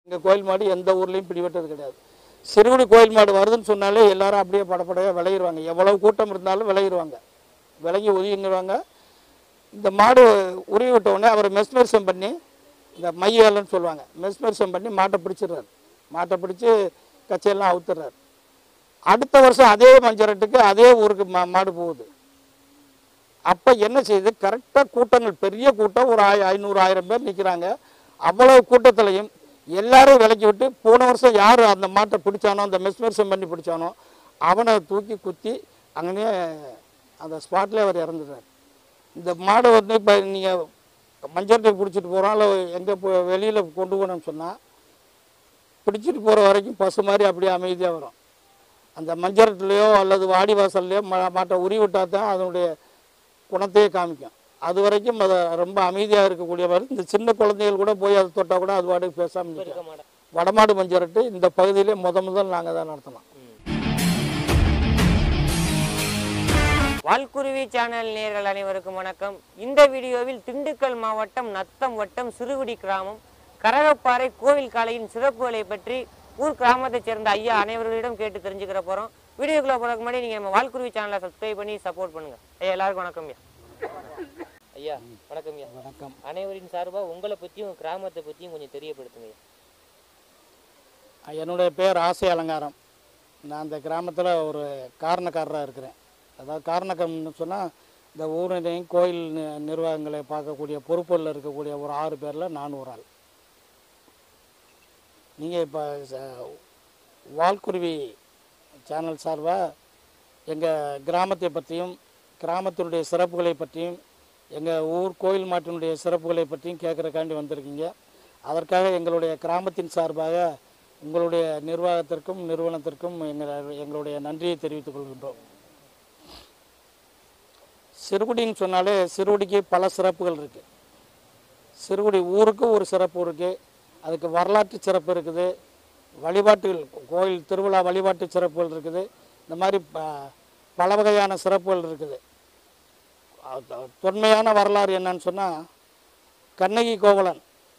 இங்கே கோயில் மாடு எந்த ஊர்லேயும் பிடிபட்டது கிடையாது சிறுகுடி கோயில் மாடு வருதுன்னு சொன்னாலே எல்லாரும் அப்படியே படப்படையாக விளையிடுவாங்க எவ்வளவு கூட்டம் இருந்தாலும் விளையிடுவாங்க விலகி ஒதுங்கிடுவாங்க இந்த மாடு உருவி விட்ட உடனே அவர் மெஸ்மரிசம் பண்ணி இந்த மையேலன்னு சொல்லுவாங்க மெஸ்மரிசம் பண்ணி மாட்டை பிடிச்சிடுறாரு மாட்டை பிடிச்சி கச்சையெல்லாம் அவுத்துறாரு அடுத்த வருஷம் அதே மஞ்சரட்டுக்கு அதே ஊருக்கு மா மாடு போகுது அப்போ என்ன செய்யுது கரெக்டாக கூட்டங்கள் பெரிய கூட்டம் ஒரு ஆய ஐநூறு ஆயிரம் பேர் நிற்கிறாங்க அவ்வளவு கூட்டத்திலையும் எல்லாரும் விலக்கி விட்டு போன வருஷம் யார் அந்த மாட்டை பிடிச்சானோ அந்த மெஸ்மரிசம் பண்ணி பிடிச்சானோ அவனை தூக்கி குத்தி அங்கேயே அந்த ஸ்பாட்லேயே அவர் இறந்துட்டார் இந்த மாடை வந்து இப்போ நீங்கள் மஞ்சட்டை பிடிச்சிட்டு போகிறோம் இல்லை எங்கே வெளியில் கொண்டு போனோம்னு சொன்னால் பிடிச்சிட்டு போகிற வரைக்கும் பசு மாதிரி அப்படியே அமைதியாக வரும் அந்த மஞ்சரட்டுலையோ அல்லது வாடி வாசல்லையோ மா மாட்டை உரி விட்டால் தான் அதனுடைய குணத்தையே காமிக்கும் அது வரைக்கும் அதை ரொம்ப அமைதியாக இருக்கக்கூடிய மாதிரி இந்த சின்ன குழந்தைகள் கூட போய் அதை தொட்டால் கூட அது வாடகை பேசாமல் இருக்க நிற்கும் மாட்டேன் வடமாடு மஞ்சரட்டு இந்த பகுதியிலே முத முதல் நாங்கள் தான் நடத்தினோம் வால்குருவி சேனல் நேயர்கள் அனைவருக்கும் வணக்கம் இந்த வீடியோவில் திண்டுக்கல் மாவட்டம் நத்தம் வட்டம் சிறுகுடி கிராமம் கரகப்பாறை கோவில் காலையின் சிறப்புகளை பற்றி ஊர் கிராமத்தைச் சேர்ந்த ஐயா அனைவர்களிடம் கேட்டு தெரிஞ்சுக்கிற போறோம் வீடியோக்குள்ள போறதுக்கு முன்னாடி நீங்க நம்ம வால்குருவி சேனலை சப்ஸ்கிரைப் பண்ணி சப்போர்ட் பண்ணுங்க ஐயா எல்லாருக்கும் வணக்கம் ஐயா ஐயா வணக்கம் ஐயா வணக்கம் அனைவரின் சார்பா உங்களை பத்தியும் கிராமத்தை பத்தியும் கொஞ்சம் தெரியப்படுத்துங்க ஐயா என்னுடைய பேர் ஆசை அலங்காரம் நான் அந்த கிராமத்தில் ஒரு காரணக்காரராக இருக்கிறேன் அதாவது காரணக்கம்னு சொன்னால் இந்த ஊரினையும் கோயில் நி- நிர்வாகங்களை பார்க்கக்கூடிய பொறுப்பில் இருக்கக்கூடிய ஒரு ஆறு பேரில் நான் ஒரு ஆள் நீங்கள் இப்போ வால்குருவி சேனல் சார்பாக எங்கள் கிராமத்தை பற்றியும் கிராமத்தினுடைய சிறப்புகளை பற்றியும் எங்கள் ஊர் கோயில் மாட்டினுடைய சிறப்புகளை பற்றியும் கேட்குறக்காண்டி வந்திருக்கீங்க அதற்காக எங்களுடைய கிராமத்தின் சார்பாக உங்களுடைய நிர்வாகத்திற்கும் நிறுவனத்திற்கும் எங்கள் எங்களுடைய நன்றியை தெரிவித்துக் கொள்கின்றோம் சிறுகுடின்னு சொன்னாலே சிறுகுடிக்கு பல சிறப்புகள் இருக்குது சிறுகுடி ஊருக்கு ஒரு சிறப்பு இருக்குது அதுக்கு வரலாற்று சிறப்பு இருக்குது வழிபாட்டுகள் கோயில் திருவிழா வழிபாட்டு சிறப்புகள் இருக்குது இந்த மாதிரி ப பல வகையான சிறப்புகள் இருக்குது அது- தொன்மையான வரலாறு என்னன்னு சொன்னால் கண்ணகி கோவலன்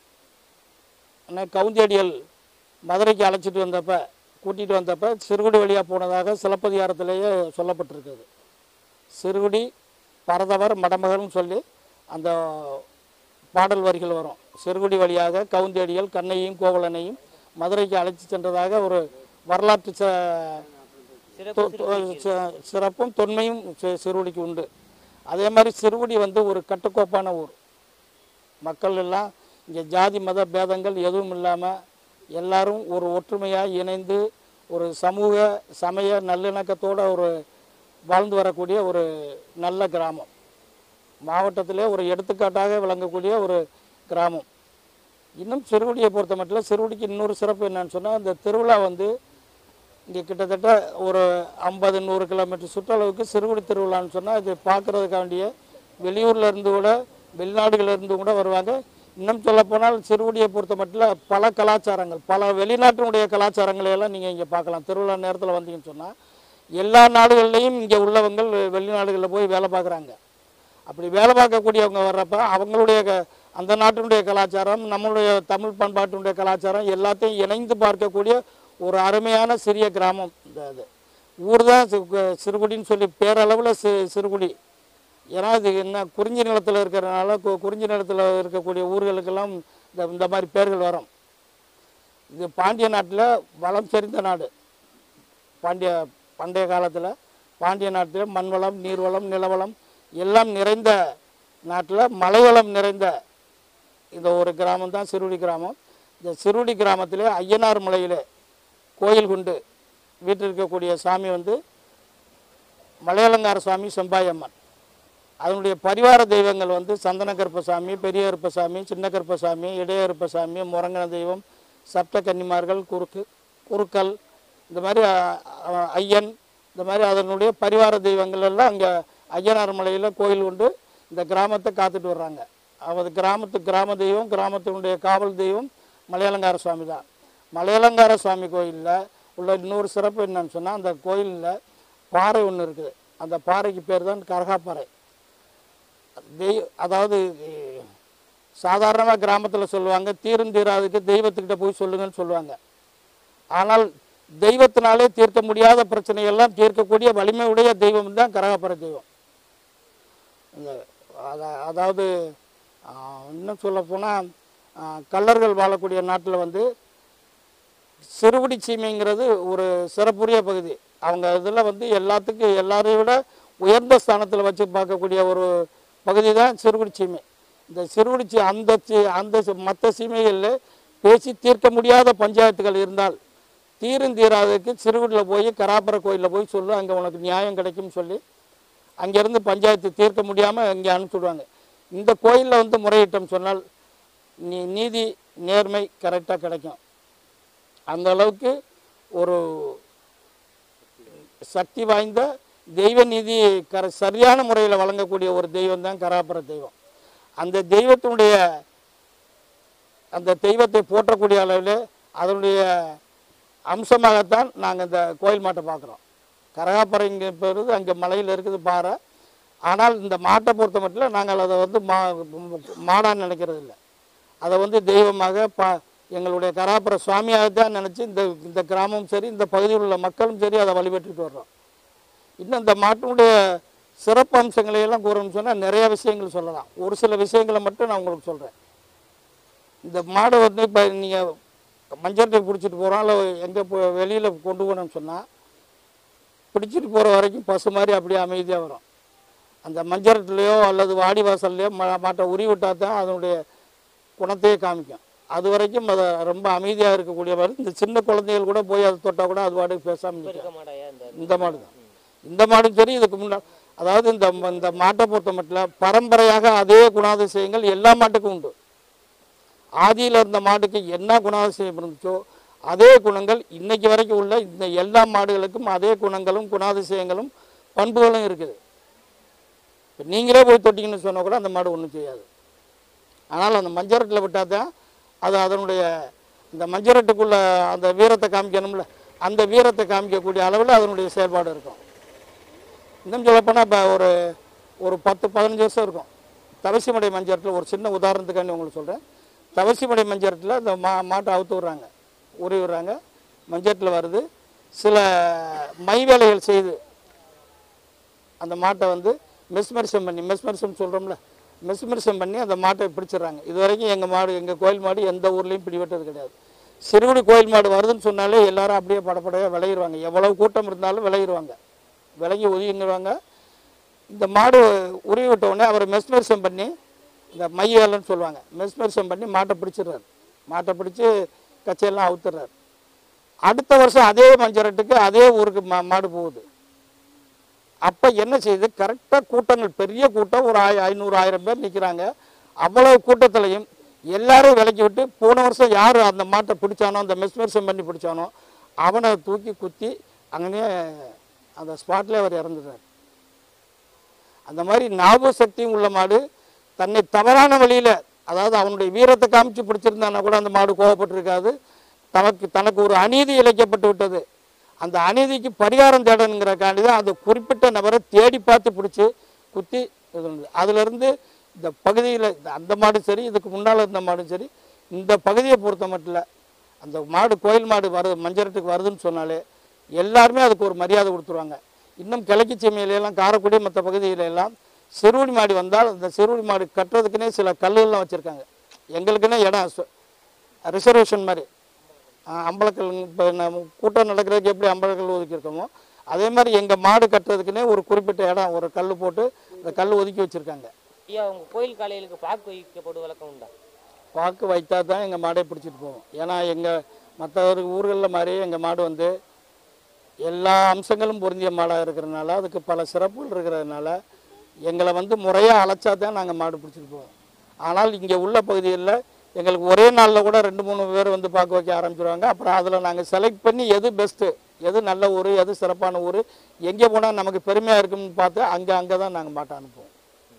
அண்ணே கவுந்தேடியல் மதுரைக்கு அழைச்சிட்டு வந்தப்ப கூட்டிகிட்டு வந்தப்ப சிறுகுடி வழியாக போனதாக சிலப்பதிகாரத்திலேயே சொல்லப்பட்டிருக்குது சிறுகுடி பரதவர் மடமகள்னு சொல்லி அந்த பாடல் வரிகள் வரும் சிறுகுடி வழியாக கவுந்தேடியல் கண்ணையும் கோவலனையும் மதுரைக்கு அழைத்து சென்றதாக ஒரு வரலாற்று ச சிறப்பு தொ- தொ- சி- சிறப்பும் தொன்மையும் சி- சிறுகுடிக்கு உண்டு அதே மாதிரி சிறுகுடி வந்து ஒரு கட்டுக்கோப்பான ஊர் மக்கள் எல்லாம் இங்கே ஜாதி மத பேதங்கள் எதுவும் இல்லாமல் எல்லாரும் ஒரு ஒற்றுமையாக இணைந்து ஒரு சமூக சமய நல்லிணக்கத்தோட ஒரு வாழ்ந்து வரக்கூடிய ஒரு நல்ல கிராமம் மாவட்டத்திலே ஒரு எடுத்துக்காட்டாக விளங்கக்கூடிய ஒரு கிராமம் இன்னும் சிறுகுடியை பொறுத்த மட்டும் சிறுகுடிக்கு இன்னொரு சிறப்பு என்னன்னு சொன்னால் இந்த திருவிழா வந்து இங்கே கிட்டத்தட்ட ஒரு ஐம்பது நூறு கிலோமீட்டர் சுற்றளவுக்கு சிறுகுடி திருவிழான்னு சொன்னால் இது பார்க்குறதுக்காண்டிய வெளியூர்ல இருந்து கூட வெளிநாடுகள்ல இருந்து கூட வருவாங்க இன்னும் சொல்லப்போனால் சிறுகுடியை பொறுத்த மட்டும் பல கலாச்சாரங்கள் பல வெளிநாட்டினுடைய கலாச்சாரங்களை எல்லாம் நீங்கள் இங்கே பார்க்கலாம் திருவிழா நேரத்தில் வந்தீங்கன்னு சொன்னால் எல்லா நாடுகள்லையும் இங்கே உள்ளவங்கள் வெளிநாடுகளில் போய் வேலை பார்க்குறாங்க அப்படி வேலை பார்க்கக்கூடியவங்க வர்றப்ப அவங்களுடைய க- அந்த நாட்டினுடைய கலாச்சாரம் நம்மளுடைய தமிழ் பண்பாட்டினுடைய கலாச்சாரம் எல்லாத்தையும் இணைந்து பார்க்கக்கூடிய ஒரு அருமையான சிறிய கிராமம் இந்த இது ஊர் தான் சிறுகுடின்னு சொல்லி பேரளவில் சி சிறுகுடி ஏன்னா இது என்ன குறிஞ்சி நிலத்தில் இருக்கிறனால கு- குறிஞ்சி நிலத்தில் இருக்கக்கூடிய ஊர்களுக்கெல்லாம் இந்த இந்த மாதிரி பேர்கள் வரும் இது பாண்டிய நாட்டில் வளம் செறிந்த நாடு பாண்டிய பண்டைய காலத்தில் பாண்டிய நாட்டில் மண்வளம் நீர்வளம் நிலவளம் எல்லாம் நிறைந்த நாட்டில் மலைவளம் நிறைந்த இந்த ஒரு கிராமம் தான் சிறுடி கிராமம் இந்த சிறுடி கிராமத்திலே ஐயனார் மலையிலே கோயில் கொண்டு வீட்டில் இருக்கக்கூடிய சாமி வந்து மலையலங்கார சுவாமி செம்பாயம்மன் அதனுடைய பரிவார தெய்வங்கள் வந்து சந்தன கருப்பசாமி பெரிய கருப்பசாமி சின்ன கருப்பசாமி இடைய கருப்பசாமி முரங்கன தெய்வம் சப்த கன்னிமார்கள் குறுக்கு குறுக்கல் இந்த மாதிரி அ, அ, ஐயன் இந்த மாதிரி அதனுடைய பரிவார தெய்வங்கள் எல்லாம் அங்கே ஐயனார் மலையில் கோயில் உண்டு இந்த கிராமத்தை காத்துட்டு வர்றாங்க அவர் கிராமத்து கிராம தெய்வம் கிராமத்தினுடைய காவல் தெய்வம் மலையலங்கார சுவாமி தான் மலையலங்கார சுவாமி கோயிலில் உள்ள இன்னொரு சிறப்பு என்னன்னு சொன்னால் அந்த கோயிலில் பாறை ஒன்று இருக்குது அந்த பாறைக்கு பேர் தான் கரகாப்பாறை தெய் அதாவது சாதாரணமாக கிராமத்தில் சொல்லுவாங்க தீரும் தீராதுக்கு தெய்வத்துக்கிட்ட போய் சொல்லுங்கன்னு சொல்லுவாங்க ஆனால் தெய்வத்தினாலே தீர்க்க முடியாத பிரச்சனையெல்லாம் தீர்க்கக்கூடிய வலிமையுடைய தெய்வம் தான் கரகப்பர தெய்வம் இந்த அதா- அதாவது ஆ, இன்னும் சொல்லப்போனால் கல்லர்கள் வாழக்கூடிய நாட்டில் வந்து சிறுகுடி சீமைங்கிறது ஒரு சிறப்புரிய பகுதி அவங்க இதில் வந்து எல்லாத்துக்கும் எல்லாரையும் விட உயர்ந்த ஸ்தானத்தில் வச்சு பார்க்கக்கூடிய ஒரு பகுதி தான் சிறுகுடி சீமை இந்த சிறுகுடி சீ அந்த சீ- அந்த மற்ற சீமைகளில் பேசி தீர்க்க முடியாத பஞ்சாயத்துகள் இருந்தால் தீரும் தீராததுக்கு சிறுகுடியில் போய் கராப்பர கோயிலில் போய் சொல்லு அங்கே உனக்கு நியாயம் கிடைக்கும்னு சொல்லி அங்கேருந்து பஞ்சாயத்து தீர்க்க முடியாமல் இங்கே அனுப்பிச்சுடுவாங்க இந்த கோயிலில் வந்து முறையிட்டம் சொன்னால் நீ நீதி நேர்மை கரெக்டாக கிடைக்கும் அந்த அளவுக்கு ஒரு சக்தி வாய்ந்த தெய்வ நீதி கர சரியான முறையில் வழங்கக்கூடிய ஒரு தெய்வம் தான் கராபுர தெய்வம் அந்த தெய்வத்தினுடைய அந்த தெய்வத்தை போற்றக்கூடிய அளவில் அதனுடைய அம்சமாகத்தான் நாங்கள் இந்த கோயில் மாட்டை பார்க்குறோம் கரகாப்பறை இங்கே பெறுது அங்கே மலையில் இருக்குது பாறை ஆனால் இந்த மாட்டை பொறுத்த மட்டும் நாங்கள் அதை வந்து மா மாடான்னு நினைக்கிறது இல்லை அதை வந்து தெய்வமாக பா எங்களுடைய கராப்புர சுவாமியாக தான் நினச்சி இந்த இந்த கிராமம் சரி இந்த பகுதியில் உள்ள மக்களும் சரி அதை வழிபட்டுட்டு வர்றோம் இன்னும் இந்த மாட்டினுடைய சிறப்பு அம்சங்களை எல்லாம் கூறணும்னு சொன்னால் நிறைய விஷயங்கள் சொல்லலாம் ஒரு சில விஷயங்களை மட்டும் நான் உங்களுக்கு சொல்கிறேன் இந்த மாடை வந்து இப்போ நீங்கள் மஞ்சட்டை பிடிச்சிட்டு போகிறோம் இல்லை எங்கே போ வெளியில் கொண்டு போனோம்னு சொன்னால் பிடிச்சிட்டு போகிற வரைக்கும் பசு மாதிரி அப்படியே அமைதியாக வரும் அந்த மஞ்சரட்டுலையோ அல்லது வாடி வாசல்லையோ மா மாட்டை உரி விட்டால் தான் அதனுடைய குணத்தையே காமிக்கும் அது வரைக்கும் அதை ரொம்ப அமைதியாக இருக்கக்கூடிய மாதிரி இந்த சின்ன குழந்தைகள் கூட போய் அதை தொட்டால் கூட அது வாட்டுக்கு பேசாமல் நிற்கும் இருக்க மாட்டாயா இந்த இந்த மாடு தான் இந்த மாடும் சரி இதுக்கு முன்னா அதாவது இந்த இந்த மாட்டை பொறுத்த மட்டும் பரம்பரையாக அதே குணாதிசயங்கள் எல்லா மாட்டுக்கும் உண்டு ஆதியில் இருந்த மாட்டுக்கு என்ன குணாதிசயம் இருந்துச்சோ அதே குணங்கள் இன்னைக்கு வரைக்கும் உள்ள இந்த எல்லா மாடுகளுக்கும் அதே குணங்களும் குணாதிசயங்களும் பண்புகளும் இருக்குது இப்போ நீங்களே போய் தொட்டிங்கன்னு சொன்னால் கூட அந்த மாடு ஒன்றும் செய்யாது ஆனால் அந்த மஞ்சரட்டில் விட்டால் தான் அது அதனுடைய இந்த மஞ்சரட்டுக்குள்ள அந்த வீரத்தை காமிக்கணும்ல அந்த வீரத்தை காமிக்கக்கூடிய அளவில் அதனுடைய செயல்பாடு இருக்கும் இன்னும் சொல்லப்போனால் இப்போ ஒரு ஒரு பத்து பதினஞ்சு வருஷம் இருக்கும் தவசிமடை மஞ்சரட்டில் ஒரு சின்ன உதாரணத்துக்காண்டி உங்களுக்கு சொல்கிறேன் தவசிமடை மஞ்சரட்டில் இந்த மா மாட்டை அவுத்து விட்றாங்க உரி விடுறாங்க மஞ்சட்டில் வருது சில மை வேலைகள் செய்து அந்த மாட்டை வந்து மெஸ்மரிசம் பண்ணி மெஸ்மரிசம் சொல்கிறோம்ல மெஸ்மரிசம் பண்ணி அந்த மாட்டை பிடிச்சிடுறாங்க இது வரைக்கும் எங்கள் மாடு எங்கள் கோயில் மாடு எந்த ஊர்லேயும் பிடிபட்டது கிடையாது சிறுகுடி கோயில் மாடு வருதுன்னு சொன்னாலே எல்லாரும் அப்படியே படப்படையாக விளையிடுவாங்க எவ்வளவு கூட்டம் இருந்தாலும் விளையிடுவாங்க விலகி ஒதுங்கிடுவாங்க இந்த மாடு உருவி விட்ட உடனே அவர் மெஸ்மரிசம் பண்ணி இந்த மை வேலைன்னு சொல்லுவாங்க மெஸ்மரிசம் பண்ணி மாட்டை பிடிச்சிடுறாரு மாட்டை பிடிச்சி கச்சையெல்லாம் அவுத்துறாரு அடுத்த வருஷம் அதே மஞ்சரட்டுக்கு அதே ஊருக்கு மா மாடு போகுது அப்போ என்ன செய்யுது கரெக்டாக கூட்டங்கள் பெரிய கூட்டம் ஒரு ஆய ஐநூறு ஆயிரம் பேர் நிற்கிறாங்க அவ்வளவு கூட்டத்திலையும் எல்லாரும் விலக்கி விட்டு போன வருஷம் யார் அந்த மாட்டை பிடிச்சானோ அந்த மெஸ்மரிசம் பண்ணி பிடிச்சானோ அவனை தூக்கி குத்தி அங்கனே அந்த ஸ்பாட்லேயே அவர் இறந்துடுறார் அந்த மாதிரி ஞாபக சக்தியும் உள்ள மாடு தன்னை தவறான வழியில் அதாவது அவனுடைய வீரத்தை காமிச்சு பிடிச்சிருந்தானா கூட அந்த மாடு கோவப்பட்டிருக்காது தனக்கு தனக்கு ஒரு அநீதி இழைக்கப்பட்டு விட்டது அந்த அநீதிக்கு பரிகாரம் தேடணுங்கிறக்காண்டி தான் அந்த குறிப்பிட்ட நபரை தேடி பார்த்து பிடிச்சி குத்தி இது பண்ணுது அதுலேருந்து இந்த பகுதியில் அந்த மாடும் சரி இதுக்கு முன்னால் இருந்த மாடும் சரி இந்த பகுதியை பொறுத்த மட்டும் இல்ல, அந்த மாடு கோயில் மாடு வருது மஞ்சரட்டுக்கு வருதுன்னு சொன்னாலே எல்லாருமே அதுக்கு ஒரு மரியாதை கொடுத்துருவாங்க இன்னும் கிழக்கு சீமையிலெல்லாம் காரைக்குடி மற்ற பகுதியில எல்லாம் சிறுவடி மாடு வந்தால் அந்த சிறுவடி மாடு கட்டுறதுக்குன்னே சில கல்லுகள்லாம் வச்சுருக்காங்க எங்களுக்குன்னே இடம் ரிசர்வேஷன் மாதிரி ஆஹ் அம்பலக்கல் இப்போ நம்ம கூட்டம் நடக்கிறதுக்கு எப்படி அம்பலக்கல் ஒதுக்கியிருக்கோமோ அதே மாதிரி எங்கள் மாடு கட்டுறதுக்குன்னே ஒரு குறிப்பிட்ட இடம் ஒரு கல் போட்டு அந்த கல் ஒதுக்கி வச்சுருக்காங்க ஐயா உங்க கோயில் காளைகளுக்கு பாக்கு வைக்கப்படும் வழக்கம் உண்டா பாக்கு வைத்தா தான் எங்கள் மாடை பிடிச்சிட்டு போவோம் ஏன்னா எங்கள் மற்ற ஊர்களில் மாதிரியே எங்கள் மாடு வந்து எல்லா அம்சங்களும் பொருந்திய மாடாக இருக்கிறதுனால அதுக்கு பல சிறப்புகள் இருக்கிறதுனால எங்களை வந்து முறையாக அழைச்சா தான் நாங்கள் மாடு பிடிச்சிட்டு போவோம் ஆனால் இங்கே உள்ள பகுதிகளில் எங்களுக்கு ஒரே நாளில் கூட ரெண்டு மூணு பேர் வந்து பார்க்க வைக்க ஆரம்பிச்சிருவாங்க அப்புறம் அதில் நாங்கள் செலக்ட் பண்ணி எது பெஸ்ட்டு எது நல்ல ஊர் எது சிறப்பான ஊர் எங்கே போனால் நமக்கு பெருமையாக இருக்கும்னு பார்த்து அங்கே அங்கே தான் நாங்கள் மாட்டை அனுப்புவோம்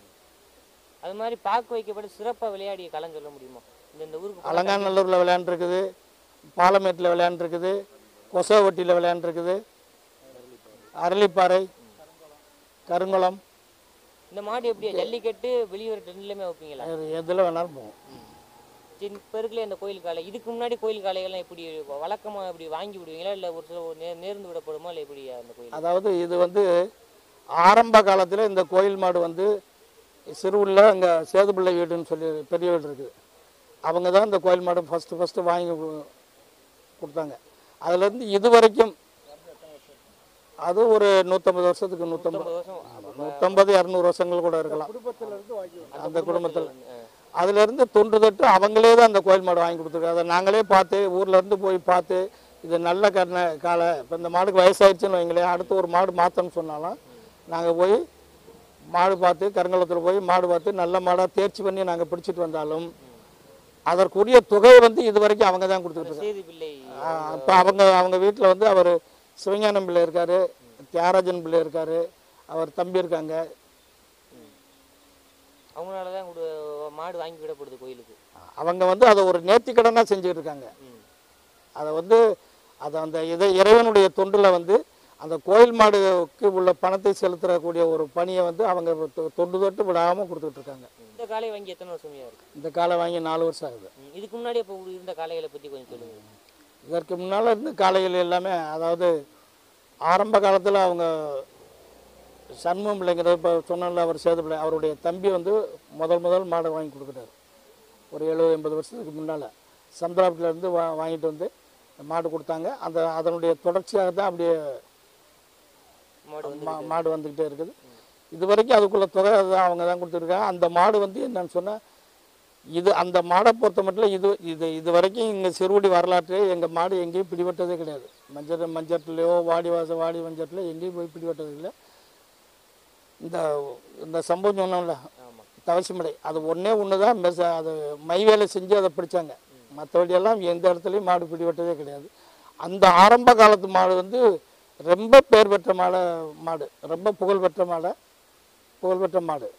அது மாதிரி பாக்கு வைக்கப்பட்டு சிறப்பா விளையாடிய களம் சொல்ல முடியுமா இந்த இந்த ஊருக்கு போனா அலங்காநல்லூரில் விளையாண்டுருக்குது பாலமேட்டில் விளையாண்டுருக்குது கொசவட்டியில் விளையாண்டுருக்குது அரளிப்பாறை கருங்குளம் இந்த மாடு எப்படி ஜல்லிக்கட்டு வெளியூர் ரெண்டுலையுமே வைப்பீங்களா எதில் வேணாலும் போகும் சின்ன இப்போ இருக்குல்ல இந்த கோயில் காளை இதுக்கு முன்னாடி கோயில் காளைகள்லாம் எப்படி வழக்கமா இப்படி வாங்கி விடுவீங்களா இல்லை ஒரு சில நே நேர்ந்து விடப்படுமா இல்லை எப்படி அந்த கோயில் அதாவது இது வந்து ஆரம்ப காலத்தில் இந்த கோயில் மாடு வந்து சிறுவுள்ள அங்கே சேதுப்பிள்ளை வீடுன்னு சொல்லி பெரிய வீடு இருக்குது அவங்க தான் இந்த கோயில் மாடு ஃபஸ்ட்டு ஃபஸ்ட்டு வாங்கி கு- கொடுத்தாங்க அதுலேருந்து இது வரைக்கும் அது ஒரு நூற்றம்பது வருஷத்துக்கு நூற்றம்பது ஐம்பது வருஷம் நூற்றம்பது இரநூறு வருஷங்கள் கூட இருக்கலாம் அந்த குடும்பத்தில் அதுலேருந்து தொன்று தொட்டு அவங்களே தான் அந்த கோயில் மாடு வாங்கி கொடுத்துருக்காங்க அதை நாங்களே பார்த்து ஊர்ல இருந்து போய் பார்த்து இது நல்ல கண்ண காலை இப்போ இந்த மாடுக்கு வயசாயிடுச்சுன்னு வைங்களேன் அடுத்து ஒரு மாடு மாற்றணும்னு சொன்னாலும் நாங்கள் போய் மாடு பார்த்து கருங்கலத்தில் போய் மாடு பார்த்து நல்ல மாடாக தேர்ச்சி பண்ணி நாங்கள் பிடிச்சிட்டு வந்தாலும் அதற்குரிய தொகையை வந்து இது வரைக்கும் அவங்க தான் கொடுத்துட்டு இருக்காங்க சேது பிள்ளை இப்போ அவங்க அவங்க வீட்டில் வந்து அவர் சிவஞானம் பிள்ளை இருக்காரு தியாகராஜன் பிள்ளை இருக்காரு அவர் தம்பி இருக்காங்க அவங்களால தான் கொடு- மாடு வாங்கி விடப்படுது கோயிலுக்கு அவங்க வந்து அதை ஒரு நேர்த்திக்கடனாக செஞ்சுட்டு இருக்காங்க ம். அதை வந்து அதை அந்த இதை இறைவனுடைய தொண்டில் வந்து அந்த கோயில் மாடுக்கு உள்ள பணத்தை செலுத்தக்கூடிய ஒரு பணியை வந்து அவங்க தொ- தொண்டு தொட்டு விடாமல் கொடுத்துட்டு இருக்காங்க இந்த காளை வாங்கி எத்தனை வருஷமையா இருக்கு இந்த காலை வாங்கி நாலு வருஷம் ஆகுது ம். இதுக்கு முன்னாடி இப்போ இருந்த காளைகளை பத்தி கொஞ்சம் சொல்லுங்க இதற்கு முன்னால் இருந்து காளைகள் எல்லாமே அதாவது ஆரம்ப காலத்தில் அவங்க சண்முகம் பிள்ளைங்கிற இப்போ சொன்னால அவர் சேது பிள்ளை அவருடைய தம்பி வந்து முதல் முதல் மாடை வாங்கி கொடுக்குறாரு ஒரு எழுபது எண்பது வருஷத்துக்கு முன்னால் சந்திராபுரத்துலேருந்து வா வாங்கிட்டு வந்து மாடு கொடுத்தாங்க அந்த அதனுடைய தொடர்ச்சியாக தான் அப்படியே மாடு வந்து மா- மாடு வந்துக்கிட்டே இருக்குது இது வரைக்கும் அதுக்குள்ள தொகை தான் அவங்க தான் கொடுத்துருக்காங்க அந்த மாடு வந்து என்னன்னு சொன்னால் இது அந்த மாடை பொறுத்த மட்டும் இது இது இது வரைக்கும் இங்கே சிறுகுடி வரலாற்று எங்கள் மாடு எங்கேயும் பிடிபட்டதே கிடையாது மஞ்சள் மஞ்சட்லையோ வாடி வாச வாடி மஞ்சட்டில் எங்கேயும் போய் பிடிபட்டது இல்லை இந்த இந்த சம்பவம் சொன்னோம்ல ஆமா தவசிமடை அது ஒன்றே ஒன்று தான் மெச அது மை வேலை செஞ்சு அதை பிடிச்சாங்க மற்றபடியெல்லாம் எந்த இடத்துலையும் மாடு பிடிபட்டதே கிடையாது அந்த ஆரம்ப காலத்து மாடு வந்து ரொம்ப பேர் பெற்ற மாட மாடு ரொம்ப புகழ்பெற்ற மாடை புகழ்பெற்ற மாடு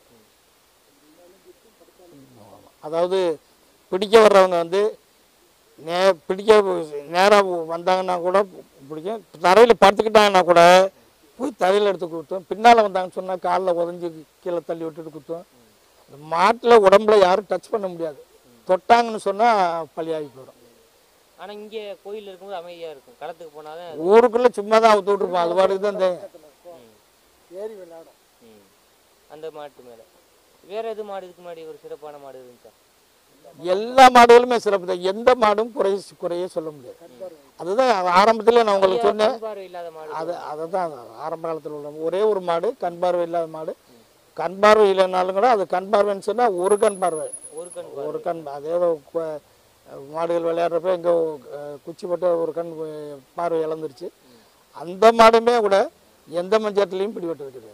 அதாவது பிடிக்க வர்றவங்க வந்து நே பிடிக்க நேராக வந்தாங்கன்னா கூட பிடிக்கும் தரையில் படுத்துக்கிட்டாங்கன்னா கூட போய் தரையில் எடுத்து குத்தும் பின்னால் வந்தாங்கன்னு சொன்னால் காலில் உதஞ்சி கீழே தள்ளி விட்டுட்டு குத்தும் இந்த மாட்டில் உடம்புல யாரும் டச் பண்ண முடியாது தொட்டாங்கன்னு சொன்னால் பழியாகி போயிடும் ஆனா இங்க கோயில் இருக்கும்போது அமைதியா இருக்கும் களத்துக்கு போனாதான் ஊருக்குள்ளே சும்மா தான் அவுத்து விட்டுருப்போம் அது பாட்டுக்கு தான் தெரியும் ஏறி விளையாடும் ம். அந்த மாட்டு மேல வேற எது மாடு இதுக்கு முன்னாடி ஒரு சிறப்பான மாடு இருந்துச்சா எல்லா மாடுகளுமே சிறப்பு தான் எந்த மாடும் குறை குறையே சொல்ல முடியாது அதுதான் ஆரம்பத்தில் நான் உங்களுக்கு சொன்னேன் கண் பார்வை இல்லாத மாடு அது அதை தான் ஆரம்ப காலத்தில் உள்ள ஒரே ஒரு மாடு கண் பார்வை இல்லாத மாடு கண் பார்வை இல்லைனாலும் கூட அது கண் பார்வைன்னு சொன்னால் ஒரு கண் பார்வை ஒரு கண் ஒரு கண் அதே கு- மாடுகள் விளையாடுறப்ப எங்கே குச்சி போட்டு ஒரு கண் பார்வை இழந்துருச்சு அந்த மாடுமே கூட எந்த மஞ்சட்டிலையும் பிடிபட்டது கிடையாது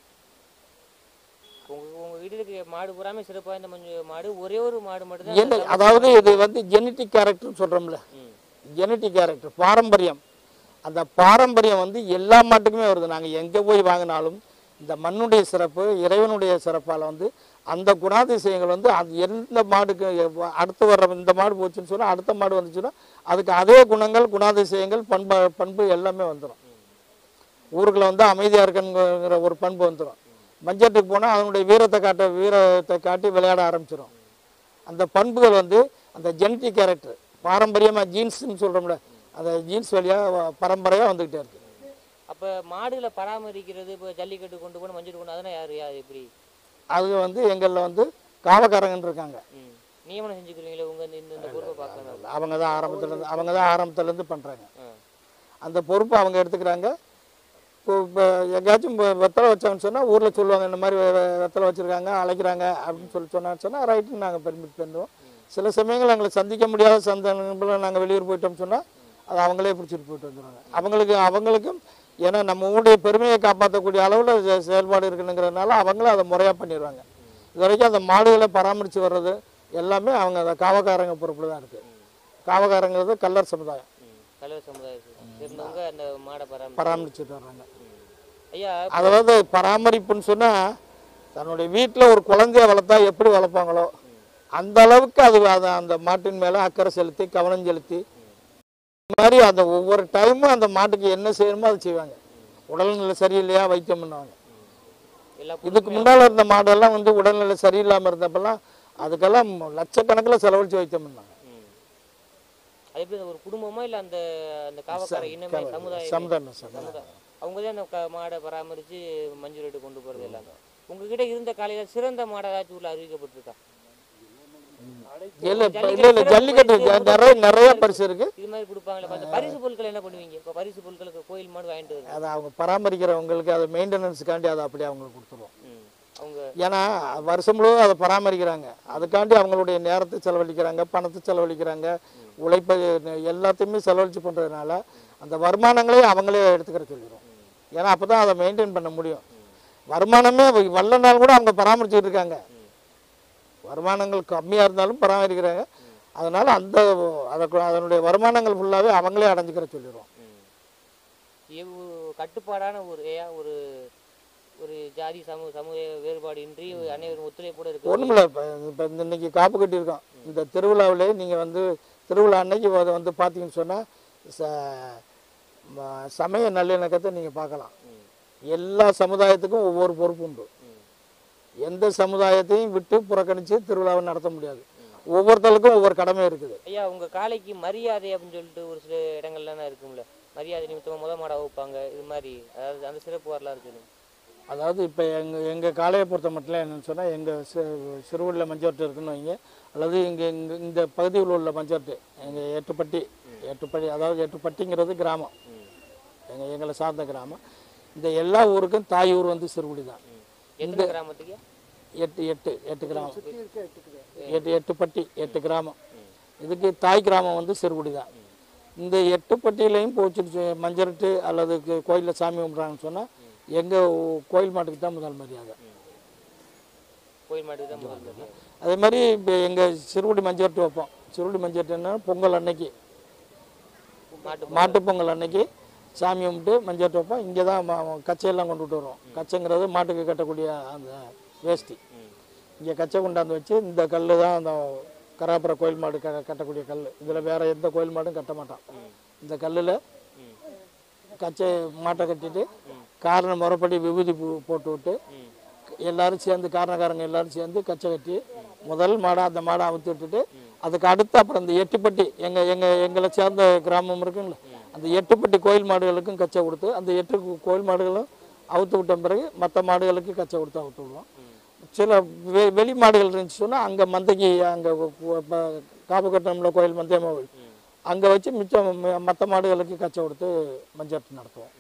உங்க உங்க வீட்டுக்கு மாடு பூராமே சிறப்பா இந்த மஞ்சள் மாடு ஒரே ஒரு மாடு மட்டும் என்ன அதாவது இது வந்து ஜெனட்டிக் கேரக்டர்னு சொல்கிறோம்ல ஜெனட்டிக் கேரக்டர் பாரம்பரியம் அந்த பாரம்பரியம் வந்து எல்லா மாட்டுக்குமே வருது நாங்கள் எங்கே போய் வாங்கினாலும் இந்த மண்ணுடைய சிறப்பு இறைவனுடைய சிறப்பால் வந்து அந்த குணாதிசயங்கள் வந்து அது எந்த மாடுக்கு எவ்வ- அடுத்து வர்ற இந்த மாடு போச்சுன்னு சொன்னால் அடுத்த மாடு வந்துச்சுன்னா அதுக்கு அதே குணங்கள் குணாதிசயங்கள் பண்பு பண்பு எல்லாமே வந்துடும் ஊருக்குள்ள வந்து அமைதியாக இருக்குங்கிற ஒரு பண்பு வந்துடும் மஞ்சட்டுக்கு போனால் அதனுடைய வீரத்தை காட்ட வீரத்தை காட்டி விளையாட ஆரம்பிச்சிடும் அந்த பண்புகள் வந்து அந்த ஜெனட்டிக் கேரக்டர் பாரம்பரியமாக ஜீன்ஸ்னு சொல்கிறோம்ல அந்த ஜீன்ஸ் வழியாக பரம்பரையாக வந்துக்கிட்டே இருக்கு அப்ப மாடுகளை பராமரிக்கிறது இப்போ ஜல்லிக்கட்டு கொண்டு போன மஞ்சள் கொண்டு அதெல்லாம் யாரு யார் எப்படி அது வந்து எங்களில் வந்து காவக்காரங்கன்னு இருக்காங்க ம் நியமனம் செஞ்சுக்கிறீங்களே உங்க இந்த இந்த- இந்த பொறுப்பை பார்க்கணும் அவங்க தான் ஆரம்பத்துலேருந்து அவங்க தான் ஆரம்பத்துலேருந்து பண்ணுறாங்க ஆ. அந்த பொறுப்பை அவங்க எடுத்துக்கிறாங்க இப்போ இப்போ எங்கேயாச்சும் இப்போ வெத்தலை வச்சாங்கன்னு சொன்னால் ஊரில் சொல்லுவாங்க இந்த மாதிரி வெ- வெ- வெத்தலை வச்சுருக்காங்க அழைக்கிறாங்க அப்படின்னு சொல்லி சொன்னான்னு சொன்னால் ரைட்டுன்னு நாங்கள் பெர்மிட் பண்ணுவோம் சில சமயங்கள் எங்களை சந்திக்க முடியாத சந்தர்ப்பத்தில் நாங்கள் வெளியூர் போயிட்டோம்னு சொன்னால் அது அவங்களே பிடிச்சிட்டு போயிட்டு வந்துடுவாங்க அவங்களுக்கு அவங்களுக்கும் ஏன்னா நம்ம ஊருடைய பெருமையை காப்பாற்றக்கூடிய அளவில் செயல்பாடு இருக்குனுங்கிறதுனால அவங்களும் அதை முறையாக பண்ணிடுவாங்க இது வரைக்கும் அந்த மாடுகளை பராமரித்து வர்றது எல்லாமே அவங்க அந்த காவக்காரங்க பொறுப்பில் தான் இருக்குது காவக்காரங்கிறது கல்லர் சமுதாயம் ம் தலைவர் சமுதாயத்தை சேர்ந்தவங்க அந்த மாடை பராமரி பராமரிச்சுட்டு வர்றாங்க ஐயா அதாவது பராமரிப்புன்னு சொன்னால் தன்னுடைய வீட்டில் ஒரு குழந்தைய வளர்த்தா எப்படி வளர்ப்பாங்களோ அந்த அளவுக்கு அது அது அந்த மாட்டின் மேலே அக்கறை செலுத்தி கவனம் செலுத்தி இந்த மாதிரி அந்த ஒவ்வொரு டைமும் அந்த மாட்டுக்கு என்ன செய்யணுமோ அதை செய்வாங்க உடல்நிலை சரியில்லையா வைத்தியம் பண்ணுவாங்க எல்லா இதுக்கு முன்னால் இருந்த மாடெல்லாம் வந்து உடல்நிலை சரியில்லாமல் இருந்தப்பெல்லாம் அதுக்கெல்லாம் லட்சக்கணக்கில் செலவழித்து வைத்தோம்னாங்க ம். அது எப்படி ஒரு குடும்பமா இல்ல அந்த அந்த காவக்கார இனமே சமுதாயம் சமுதாயம் சமுதாயம் சமுதாயம் அவங்க தான் அந்த க- மாடை பராமரிச்சு மஞ்சள் ரேட்டு கொண்டு போறது எல்லாம் உங்ககிட்ட இருந்த காலையில சிறந்த மாடை ஏதாச்சும் உள்ள அறிவிக்கப்பட்டிருக்கா இல்லை இப்போ இல்லை இல்லை ஜல்லிக்கட்டு ஜ- நிறைய நிறைய பரிசு இருக்குது இது மாதிரி கொடுப்பாங்களே அந்த பரிசு பொருட்கள் என்ன பண்ணுவீங்க இப்போ பரிசு பொருட்களுக்கு கோயில் மாடு வாங்கிட்டு வருது அதை அவங்க பராமரிக்கிறவங்களுக்கு அதை மெயின்டெனன்ஸுக்காண்டி அதை அப்படியே அவங்களுக்கு கொடுத்துருவோம் ம். அவங்க ஏன்னா வருஷம் முழுவதும் அதை பராமரிக்கிறாங்க அதுக்காண்டி அவங்களுடைய நேரத்தை செலவழிக்கிறாங்க பணத்தை செலவழிக்கிறாங்க உழைப்பை எல்லாத்தையுமே செலவழிச்சு பண்ணுறதுனால அந்த வருமானங்களையும் அவங்களே எடுத்துக்கிற சொல்லிடுவோம் ஏன்னா அப்போ தான் அதை மெயின்டைன் பண்ண முடியும் வருமானமே வல்ல நாள் கூட அவங்க பராமரிச்சுட்டு இருக்காங்க வருமானங்கள் கம்மியாக இருந்தாலும் பராமரிக்கிறாங்க அதனால் அந்த அதற்கு அதனுடைய வருமானங்கள் ஃபுல்லாகவே அவங்களே அடைஞ்சிக்கிற சொல்லிடுவோம் ம். எவ்வ- கட்டுப்பாடான ஒரு ஏன் ஒரு ஒரு ஜாதி சமூக சமூக வேறுபாடு இன்றி அனைவரும் ஒத்துழைப்போட இருக்கு ஒன்றுமில்ல இப்போ இப்போ இந்த இன்னைக்கு காப்பு கட்டியிருக்கோம் இந்த திருவிழாவிலே நீங்கள் வந்து திருவிழா அன்னைக்கு வந்து வந்து பார்த்தீங்கன்னு சொன்னால் ச ம- சமய நல்லிணக்கத்தை நீங்கள் பார்க்கலாம் ம். எல்லா சமுதாயத்துக்கும் ஒவ்வொரு பொறுப்பு உண்டு ம். எந்த சமுதாயத்தையும் விட்டு புறக்கணித்து திருவிழாவை நடத்த முடியாது ஒவ்வொருத்தருக்கும் ஒவ்வொரு கடமை இருக்குது ஐயா உங்க காளைக்கு மரியாதை அப்படின்னு சொல்லிட்டு ஒரு சில இடங்கள்லாம் இருக்கும்ல மரியாதை நிமித்தமா முத மாடா வைப்பாங்க இது மாதிரி அதாவது அந்த சிறப்பு வரலாறு சொல்லுங்க அதாவது இப்போ எங்கள் எங்கள் காளையை பொறுத்த மட்டும் என்னன்னு சொன்னால் எங்கள் சிறுவள்ள மஞ்சோட்டு இருக்குன்னு வைங்க அல்லது இங்கே இங்கே இந்த பகுதியில் உள்ள மஞ்சோட்டு எங்கள் எட்டுப்பட்டி எட்டுப்பட்டி அதாவது எட்டுப்பட்டிங்கிறது கிராமம் ம். எங்கள் எங்களை சார்ந்த கிராமம் இந்த எல்லா ஊருக்கும் தாய் ஊர் வந்து சிறுகுடி தான் ம். எத்தனை கிராமத்துக்கு எட்டு எட்டு எட்டு கிராமம் எட்டு எட்டு பட்டி எட்டு கிராமம் இதுக்கு தாய் கிராமம் வந்து சிறுகுடி தான் இந்த எட்டு பட்டியிலையும் போச்சு மஞ்சரட்டு அல்லது கோயிலில் சாமி கும்பிட்றாங்கன்னு சொன்னால் எங்கள் கோயில் மாட்டுக்கு தான் முதல் மரியாதை கோயில் மாட்டுக்கு தான் முதல் மரியாதை. அதே மாதிரி இப்போ எங்கள் சிறுகுடி மஞ்சரட்டு வைப்போம் சிறுகுடி மஞ்சரட்டுன்னா பொங்கல் அன்னைக்கு மாட்டு மாட்டுப் பொங்கல் அன்னைக்கு சாமி கும்பிட்டு மஞ்சள் வைப்போம் இங்கே தான் ம- கச்சையெல்லாம் கொண்டுட்டு வருவோம் கச்சைங்கிறது மாட்டுக்கு கட்டக்கூடிய அந்த வேஷ்டி ம். இங்கே கச்சை கொண்டாந்து வச்சு இந்த கல் தான் அந்த கராப்புற கோயில் மாடு க கட்டக்கூடிய கல் இதில் வேறு எந்த கோயில் மாடும் கட்ட மாட்டான் இந்த கல்லில் ம். கச்சை மாட்டை கட்டிட்டு காரணம் முறைப்படி விபூதி பூ போட்டு விட்டு ம். எல்லாரும் சேர்ந்து காரணக்காரங்க எல்லாரும் சேர்ந்து கச்சை கட்டி முதல் மாடை அந்த மாடை அவுத்து விட்டுட்டு அதுக்கு அடுத்து அப்புறம் இந்த எட்டுப்பட்டி எங்கள் எங்கள் எங்களை சேர்ந்த கிராமம் இருக்குங்கள அந்த எட்டுப்பட்டி கோயில் மாடுகளுக்கும் கச்சை கொடுத்து அந்த எட்டு கு- கோயில் மாடுகளும் அவுத்து விட்ட பிறகு மற்ற மாடுகளுக்கு கச்சை கொடுத்து அவுத்து விடுவோம் சில வெ வெளி மாடுகள் இருந்துச்சு சொன்னால் அங்கே மந்தைக்கு அங்கே காப்பு கட்டணம்ல கோயில் மந்தியம்மா கோயில் அங்கே வச்சு மிச்சம் மற்ற மாடுகளுக்கு கச்சை கொடுத்து மஞ்சட்டு நடத்துவோம்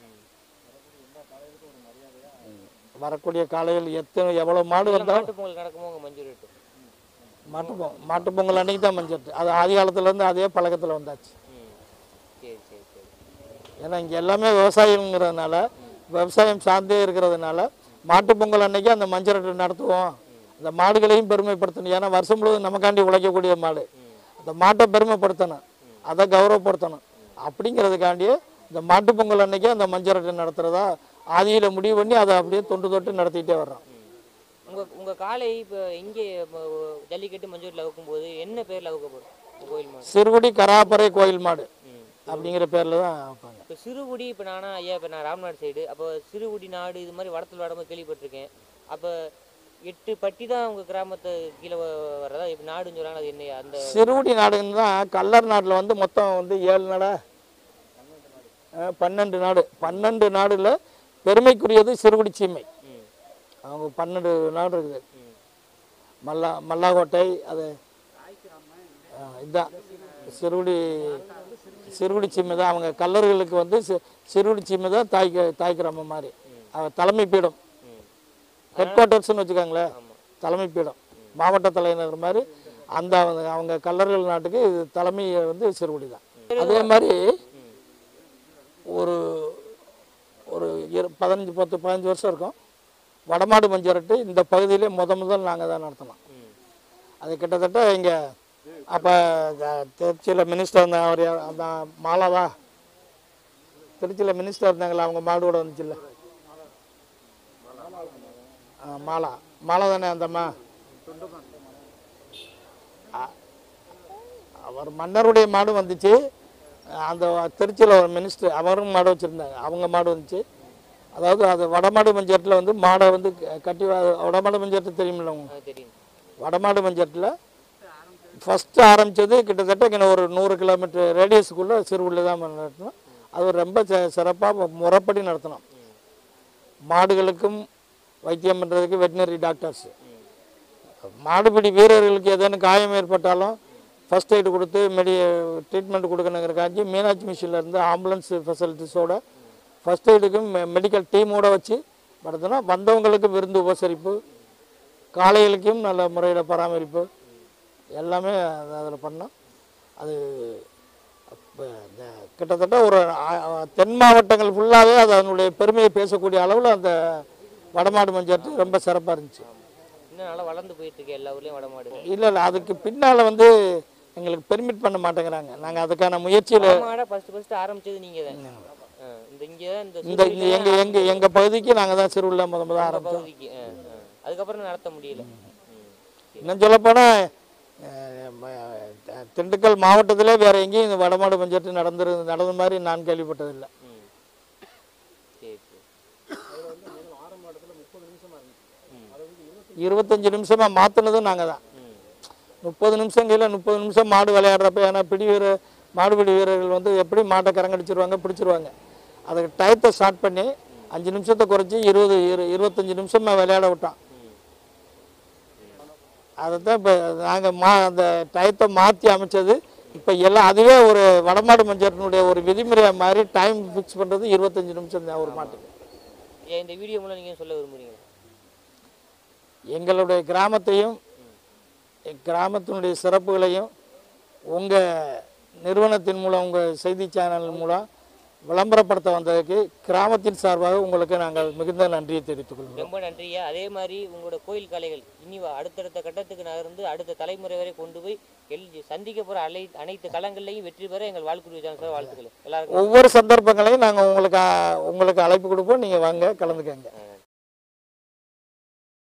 வரக்கூடிய காலையில் எத்தனை எவ்வளோ மாடு வந்தாலும் மாட்டு பொங்கல் நடக்குமோ உங்க மஞ்சள் ரேட்டு மாட்டு பொங்கல் மாட்டு பொங்கல் அன்னைக்கு தான் மஞ்சட்டு அது ஆதி காலத்துலேருந்து அதே பழக்கத்தில் வந்தாச்சு ம் சரி சரி சரி ஏன்னா இங்கே எல்லாமே விவசாயங்கிறதுனால விவசாயம் சார்ந்தே இருக்கிறதுனால மாட்டு பொங்கல் அன்னைக்கு அந்த மஞ்சள் நடத்துவோம் அந்த மாடுகளையும் பெருமைப்படுத்தணும் ஏன்னா வருஷம் முழுவதும் நமக்காண்டி உழைக்கக்கூடிய மாடு அந்த மாட்டை பெருமைப்படுத்தணும் அதை கௌரவப்படுத்தணும் அப்படிங்கிறதுக்காண்டியே இந்த மாட்டு பொங்கல் அன்னைக்கு அந்த மஞ்சள் நடத்துகிறதா ஆதியில் முடிவு பண்ணி அதை அப்படியே தொண்டு தொட்டு நடத்திக்கிட்டே வர்றோம் உங்க உங்க காளை இப்போ இங்கே ம- ஜல்லிக்கட்டு மஞ்சூரில் வைக்கும்போது என்ன பேர்ல வைக்கப்படும் உங்க கோயில் மாடு சிறுகுடி கராப்பறை கோயில் மாடு ம் அப்படிங்கிற பேரில் தான் வைப்பாங்க இப்போ சிறுகுடி இப்போ நானா ஐயா இப்போ நான் ராம்நாடு சைடு அப்போ சிறுகுடி நாடு இது மாதிரி வடத்தில் வடமாக கேள்விப்பட்டிருக்கேன் அப்போ எட்டு பட்டி தான் உங்க கிராமத்து கீழே வ- வர்றதா இப்போ நாடுன்னு சொல்றாங்க அது என்னையா அந்த சிறுகுடி நாடுன்னு தான் கல்லர் நாட்டில் வந்து மொத்தம் வந்து ஏழு நாடா அஹ் பன்னெண்டு நாடு பன்னெண்டு நாடுல பெருமைக்குரியது சிறுகுடி சீமை ம் அவங்க பன்னெண்டு நாடு இருக்குது ம் மல்லா மல்லாக்கோட்டை அது அஹ் இதுதான் சிறுகுடி சிறுகுடி சீமை தான் அவங்க கல்லர்களுக்கு வந்து சி- சிறுகுடி சீமை தான் தாய் க- தாய் கிராமம் மாதிரி அவ தலைமை பீடம் ம் ஹெட் குவார்ட்டர்ஸ்னு வச்சுக்கோங்களேன் ஆமாம் தலைமை பீடம் மாவட்ட தலைநகர் மாதிரி அந்த அவங்க- அவங்க கல்லர்கள் நாட்டுக்கு இது தலைமை வந்து சிறுகுடி தான் அதே மாதிரி ம் ஒரு ஒரு இரு பதினஞ்சு பத்து பதினஞ்சு வருஷம் இருக்கும் வடமாடு மஞ்சரட்டு இந்த பகுதியிலே முத முதல் நாங்கள் தான் நடத்தினோம் ம் அது கிட்டத்தட்ட இங்கே அப்போ திருச்சியில் மினிஸ்டர் இருந்தாங்க அவர் யார்? அந்த மாலாவா திருச்சியில் மினிஸ்டர் இருந்தாங்களா அவங்க மாடு கூட வந்துச்சுல்ல ஆ, மாலா மாலா தானே அந்தம்மா அ- அவர் மன்னருடைய மாடு வந்துச்சு அந்த திருச்சியில் ஒரு மினிஸ்டர் அவரும் மாடு வச்சுருந்தாங்க அவங்க மாடு வந்துச்சு அதாவது அது வடமாடு மஞ்சட்டில் வந்து மாடை வந்து க- கட்டி வ- வடமாடு மஞ்சட்டு தெரியுமில்ல உங்களுக்கு அது தெரியும் வடமாடு மஞ்சட்டில் ஃபஸ்ட்டு ஆரம்பித்தது கிட்டத்தட்ட இங்கே ஒரு நூறு கிலோமீட்டர் ரேடியஸுக்குள்ளே சிறுவுள்ள தான் நடத்தினோம் அது ரொம்ப சிறப்பாக முறைப்படி நடத்தினோம் மாடுகளுக்கும் வைத்தியம் பண்ணுறதுக்கு வெட்டினரி டாக்டர்ஸ் மாடுபிடி வீரர்களுக்கு ஏதேனும் காயம் ஏற்பட்டாலும் ஃபர்ஸ்ட் எய்டு கொடுத்து மெடி ட்ரீட்மெண்ட் கொடுக்கணுங்கிறக்காண்டி மீனாட்சி மிஷினில் இருந்து ஆம்புலன்ஸ் ஃபெசிலிட்டிஸோட ஃபர்ஸ்ட் எய்டுக்கும் மெடிக்கல் டீமோட வச்சு நடத்தினோம் வந்தவங்களுக்கு விருந்து உபசரிப்பு காளைகளுக்கும் நல்ல முறையில் பராமரிப்பு எல்லாமே அதில் பண்ணோம் அது அப்ப இந்த கிட்டத்தட்ட ஒரு ஆ- தென் மாவட்டங்கள் ஃபுல்லாகவே அது அதனுடைய பெருமையை பேசக்கூடிய அளவில் அந்த வடமாடு மஞ்சட்டு ரொம்ப சிறப்பாக இருந்துச்சு இன்னும் நல்லா வளர்ந்து போயிட்டு இருக்கு எல்லா ஊர்லயும் வடமாடு இல்லை இல்லை அதுக்கு பின்னால் வந்து எங்களுக்கு பெர்மிட் பண்ண மாட்டேங்கிறாங்க நாங்கள் அதுக்கான முயற்சியில் மாடை ஃபர்ஸ்ட் ஃபர்ஸ்ட் ஆரம்பிச்சது நீங்க தான் ஆ, இந்த இங்க தான் இந்த இந்த இந்த எங்கள் எங்கள் எங்கள் பகுதிக்கு நாங்கள் தான் சிறுவில் முத முத ஆரம்பித்தோம் பகுதிக்கு ஆ, ஆ. அதுக்கப்புறம் நடத்த முடியல ம். இன்னும் சொல்லப்போனால் திண்டுக்கல் மாவட்டத்திலே வேற எங்கேயும் இந்த வடமாடு பஞ்சத்து நடந்துரு நடந்த மாதிரி நான் கேள்விப்பட்டதில்லை ம். சரி சரி இருபத்தஞ்சி நிமிஷமாக மாற்றினதும் நாங்கள் தான் ம். முப்பது நிமிஷம் கீழே முப்பது நிமிஷம் மாடு விளையாடுறப்ப ஏன்னா பிடி வீர மாடுபிடி வீரர்கள் வந்து எப்படி மாட்டை கரங்கடிச்சிருவாங்க பிடிச்சிருவாங்க அதுக்கு டயத்தை ஸ்டார்ட் பண்ணி அஞ்சு நிமிஷத்தை குறைச்சி இருபது இரு இருபத்தஞ்சி நிமிஷமாக விளையாட விட்டோம் அதை தான் இப்போ நாங்கள் மா அந்த டயத்தை மாற்றி அமைச்சது இப்போ எல்லாம் அதுவே ஒரு வடமாடு மஞ்சட்டினுடைய ஒரு விதிமுறையாக மாதிரி டைம் ஃபிக்ஸ் பண்ணுறது இருபத்தஞ்சி நிமிஷம் தான் ஒரு மாட்டுக்கு ஏன் இந்த வீடியோ மூலம் நீங்க சொல்ல விரும்புறீங்க எங்களுடைய கிராமத்தையும் கிராமத்தினுடைய சிறப்புகளையும் உங்கள் நிறுவனத்தின் மூலம் உங்கள் செய்தி சேனல் மூலம் விளம்பரப்படுத்த வந்ததுக்கு கிராமத்தின் சார்பாக உங்களுக்கு நாங்கள் மிகுந்த நன்றியை தெரிவித்துக் கொள்கிறோம் ரொம்ப நன்றியா அதே மாதிரி உங்களோட கோயில் கலைகள் இனி வ- அடுத்தடுத்த கட்டத்துக்கு நகர்ந்து அடுத்த தலைமுறை வரை கொண்டு போய் எல் சந்திக்க போற அலை அனைத்து களங்கள்லையும் வெற்றி பெற எங்கள் வாழ்க்கை சார் வாழ்த்துக்கள் எல்லாருக்கும் ஒவ்வொரு சந்தர்ப்பங்களையும் நாங்கள் உங்களுக்கு அ- உங்களுக்கு அழைப்பு கொடுப்போம் நீங்கள் வாங்க கலந்துக்கங்க